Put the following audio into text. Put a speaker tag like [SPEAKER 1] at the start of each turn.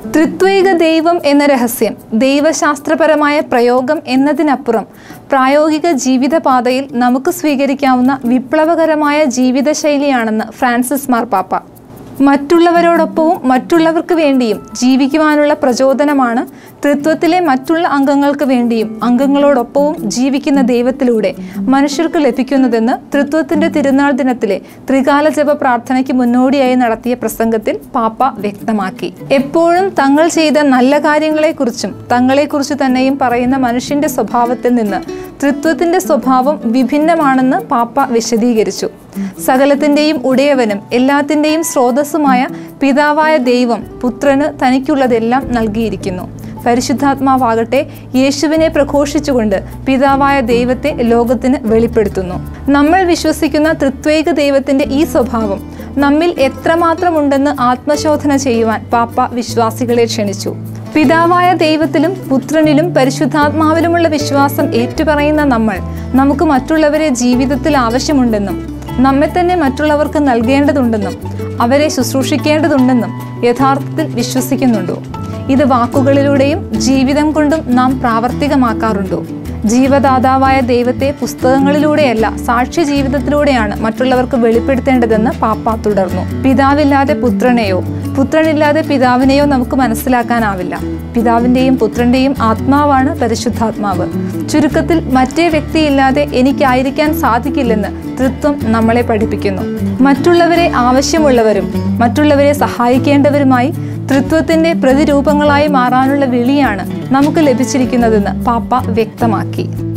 [SPEAKER 1] ത്രിത്വൈക ദൈവം എന്ന രഹസ്യം ദൈവശാസ്ത്രപരമായ പ്രയോഗം എന്നതിനപ്പുറം പ്രായോഗിക ജീവിതപാതയിൽ നമുക്ക് സ്വീകരിക്കാവുന്ന വിപ്ലവകരമായ ജീവിതശൈലിയാണെന്ന് ഫ്രാൻസിസ് മാർപ്പാപ്പ മറ്റുള്ളവരോടൊപ്പവും മറ്റുള്ളവർക്ക് വേണ്ടിയും ജീവിക്കുവാനുള്ള പ്രചോദനമാണ് തൃത്വത്തിലെ മറ്റുള്ള അംഗങ്ങൾക്ക് വേണ്ടിയും അംഗങ്ങളോടൊപ്പവും ജീവിക്കുന്ന ദൈവത്തിലൂടെ മനുഷ്യർക്ക് ലഭിക്കുന്നതെന്ന് തൃത്വത്തിന്റെ തിരുനാൾ ദിനത്തിലെ ത്രികാല ജപ പ്രാർത്ഥനയ്ക്ക് മുന്നോടിയായി നടത്തിയ പ്രസംഗത്തിൽ പാപ്പ വ്യക്തമാക്കി എപ്പോഴും തങ്ങൾ ചെയ്ത നല്ല കാര്യങ്ങളെക്കുറിച്ചും തങ്ങളെക്കുറിച്ച് തന്നെയും പറയുന്ന മനുഷ്യന്റെ സ്വഭാവത്തിൽ നിന്ന് തൃത്വത്തിന്റെ സ്വഭാവം വിഭിന്നമാണെന്ന് പാപ്പ വിശദീകരിച്ചു സകലത്തിന്റെയും ഉടയവനും എല്ലാത്തിന്റെയും സ്രോതസ്സുമായ പിതാവായ ദൈവം പുത്രന് തനിക്കുള്ളതെല്ലാം നൽകിയിരിക്കുന്നു പരിശുദ്ധാത്മാവാകട്ടെ യേശുവിനെ പ്രഘോഷിച്ചുകൊണ്ട് പിതാവായ ദൈവത്തെ ലോകത്തിന് വെളിപ്പെടുത്തുന്നു നമ്മൾ വിശ്വസിക്കുന്ന തൃത്വൈക ദൈവത്തിന്റെ ഈ സ്വഭാവം നമ്മിൽ എത്രമാത്രമുണ്ടെന്ന് ആത്മശോധന ചെയ്യുവാൻ പാപ്പ വിശ്വാസികളെ ക്ഷണിച്ചു പിതാവായ ദൈവത്തിലും പുത്രനിലും പരിശുദ്ധാത്മാവിലുമുള്ള വിശ്വാസം ഏറ്റുപറയുന്ന നമ്മൾ നമുക്ക് മറ്റുള്ളവരെ ജീവിതത്തിൽ ആവശ്യമുണ്ടെന്നും നമ്മെ തന്നെ മറ്റുള്ളവർക്ക് നൽകേണ്ടതുണ്ടെന്നും അവരെ ശുശ്രൂഷിക്കേണ്ടതുണ്ടെന്നും യഥാർത്ഥത്തിൽ വിശ്വസിക്കുന്നുണ്ടോ ഇത് വാക്കുകളിലൂടെയും ജീവിതം കൊണ്ടും നാം പ്രാവർത്തികമാക്കാറുണ്ടോ ജീവദാതാവായ ദൈവത്തെ പുസ്തകങ്ങളിലൂടെയല്ല സാക്ഷ്യ ജീവിതത്തിലൂടെയാണ് മറ്റുള്ളവർക്ക് വെളിപ്പെടുത്തേണ്ടതെന്ന് പാപ്പ തുടർന്നു പിതാവില്ലാതെ പുത്രനെയോ പുത്രനില്ലാതെ പിതാവിനെയോ നമുക്ക് മനസ്സിലാക്കാനാവില്ല പിതാവിൻ്റെയും പുത്രൻ്റെയും ആത്മാവാണ് പരിശുദ്ധാത്മാവ് ചുരുക്കത്തിൽ മറ്റേ വ്യക്തിയില്ലാതെ എനിക്കായിരിക്കാൻ സാധിക്കില്ലെന്ന് തൃത്വം നമ്മളെ പഠിപ്പിക്കുന്നു മറ്റുള്ളവരെ ആവശ്യമുള്ളവരും മറ്റുള്ളവരെ സഹായിക്കേണ്ടവരുമായി തൃത്വത്തിന്റെ പ്രതിരൂപങ്ങളായി മാറാനുള്ള വിളിയാണ് നമുക്ക് ലഭിച്ചിരിക്കുന്നതെന്ന് പാപ്പ വ്യക്തമാക്കി